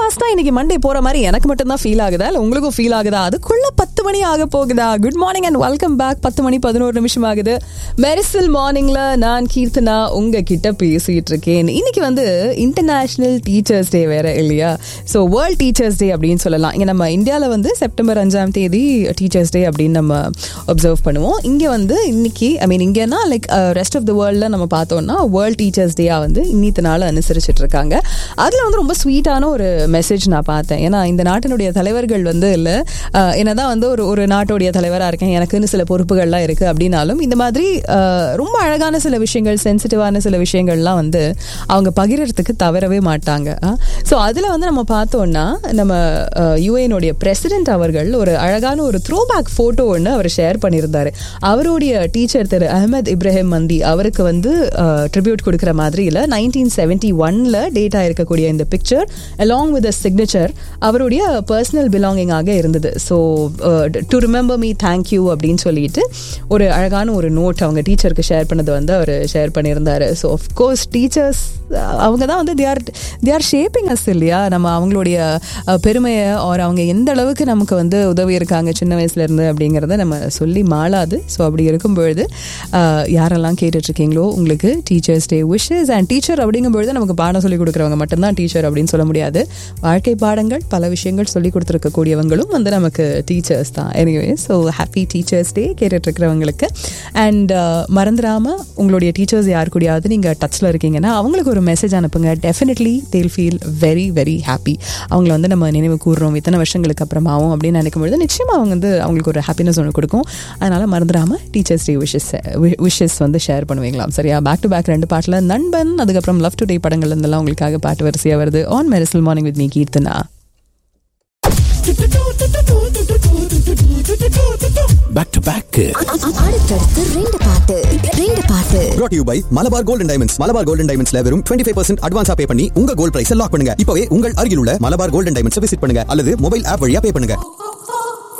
ஃபாஸ்டா இன்னைக்கு மண்டே போற மாதிரி எனக்கு மட்டும் தான் ஃபீல் ஆகுதா இல்ல உங்களுக்கும் ஃபீல் ஆகுதா அதுக்குள்ள பத்து மணி ஆக போகுதா good morning and welcome back பத்து மணி பதினோரு நிமிஷம் ஆகுது மெரிசல் மார்னிங்ல நான் கீர்த்தனா உங்ககிட்ட பேசிட்டு இருக்கேன் இன்னைக்கு வந்து இன்டர்நேஷனல் டீச்சர்ஸ் டே வேற இல்லையா ஸோ வேர்ல்ட் டீச்சர்ஸ் டே அப்படின்னு சொல்லலாம் இங்க நம்ம இந்தியாவில் வந்து செப்டம்பர் அஞ்சாம் தேதி டீச்சர்ஸ் டே அப்படின்னு நம்ம அப்சர்வ் பண்ணுவோம் இங்க வந்து இன்னைக்கு ஐ மீன் இங்கன்னா லைக் ரெஸ்ட் ஆஃப் த வேர்ல்டில் நம்ம பார்த்தோம்னா வேர்ல்ட் டீச்சர்ஸ் டேயா வந்து இன்னித்த நாள் அனுசரிச்சிட்டு இருக்காங்க அதுல வந்து ரொம்ப ஸ்வீட்டான ஒரு மெசேஜ் நான் பார்த்தேன் ஏன்னா இந்த நாட்டினுடைய தலைவர்கள் வந்து இல்லை என்னதான் வந்து ஒரு ஒரு நாட்டுடைய தலைவராக இருக்கேன் எனக்குன்னு சில பொறுப்புகள்லாம் இருக்கு அப்படின்னாலும் இந்த மாதிரி அஹ், ரொம்ப அழகான சில விஷயங்கள் சென்சிட்டிவான சில விஷயங்கள்லாம் வந்து அவங்க பகிரறதுக்கு தவறவே மாட்டாங்க ஸோ அதில் வந்து நம்ம பார்த்தோம்னா நம்ம யுஏனுடைய பிரசிடென்ட் அவர்கள் ஒரு அழகான ஒரு த்ரோ பேக் ஃபோட்டோ ஒன்று அவர் ஷேர் பண்ணியிருந்தாரு அவருடைய டீச்சர் திரு அஹமத் இப்ராஹிம் மந்தி அவருக்கு வந்து ட்ரிபியூட் கொடுக்குற மாதிரி இல்லை நைன்டீன் செவன்டி ஒன்ல டேட்டா இருக்கக்கூடிய இந்த பிக்சர் அலாங் வித் சிக்னேச்சர் அவருடைய பர்சனல் பிலாங்கிங்காக இருந்தது so to remember me thank you அப்படின்னு சொல்லிட்டு ஒரு அழகான ஒரு நோட் அவங்க டீச்சருக்கு ஷேர் பண்ணது வந்து அவர் ஷேர் பண்ணியிருந்தாரு ஸோ கோர்ஸ் டீச்சர்ஸ் அவங்க தான் வந்து they are they are shaping us இல்லையா நம்ம அவங்களுடைய அஹ், பெருமையை ஒரு அவங்க எந்த அளவுக்கு நமக்கு வந்து உதவி இருக்காங்க சின்ன வயசுல இருந்து அப்படிங்கிறத நம்ம சொல்லி மாளாது ஸோ அப்படி இருக்கும் பொழுது அஹ், யாரெல்லாம் கேட்டுட்டு இருக்கீங்களோ உங்களுக்கு teachers day wishes and teacher அப்படிங்கும்பொழுது நமக்கு பாடம் சொல்லி கொடுக்குறவங்க மட்டும்தான் டீச்சர் அப்படின்னு சொல்ல முடியாது வாழ்க்கை பாடங்கள் பல விஷயங்கள் சொல்லி கொடுத்துருக்கக்கூடியவங்களும் வந்து நமக்கு டீச்சர்ஸ் தான் anyway so happy teachers day கேட்டுட்டு இருக்கிறவங்களுக்கு அண்ட் மறந்துடாம உங்களுடைய டீச்சர்ஸ் யார் கூடயாவது நீங்கள் டச்சில் இருக்கீங்கன்னா அவங்களுக்கு ஒரு மெசேஜ் அனுப்புங்க டெஃபினெட்லி தேல் ஃபீல் வெரி வெரி ஹாப்பி அவங்கள வந்து நம்ம நினைவு கூறுறோம் இத்தனை வருஷங்களுக்கு அப்புறமாவும் அப்படின்னு நினைக்கும் பொழுது நிச்சயமாக அவங்க வந்து அவங்களுக்கு ஒரு ஹாப்பினஸ் ஒன்று கொடுக்கும் அதனால மறந்துடாம டீச்சர்ஸ் டே விஷஸ் விஷஸ் வந்து ஷேர் பண்ணுவீங்களாம் சரியா பேக் டு பேக் ரெண்டு பாட்டில் நண்பன் அதுக்கப்புறம் லவ் டு டே படங்கள்ல இருந்தெல்லாம் உங்களுக்காக பாட்டு வரிசையாக வருது on Mersal morning with me Keerthana back to back அடுத்தடுத்து ரெண்டு பாட்டு ரெண்டு பாட்டு brought to you by Malabar golden diamonds Malabar golden டைமண்ட்ஸ்ல வெறும் 25% ஃபைவ் பர்சன்ட் அட்வான்ஸா பே பண்ணி உங்க கோல்ட் பிரைஸ் லாக் பண்ணுங்க இப்பவே உங்கள் அருகில் உள்ள மலபார் கோல்டன் டைமண்ட்ஸ் விசிட் பண்ணுங்க அல்லது மொபைல் ஆப் வழியா பே பண்ணுங்க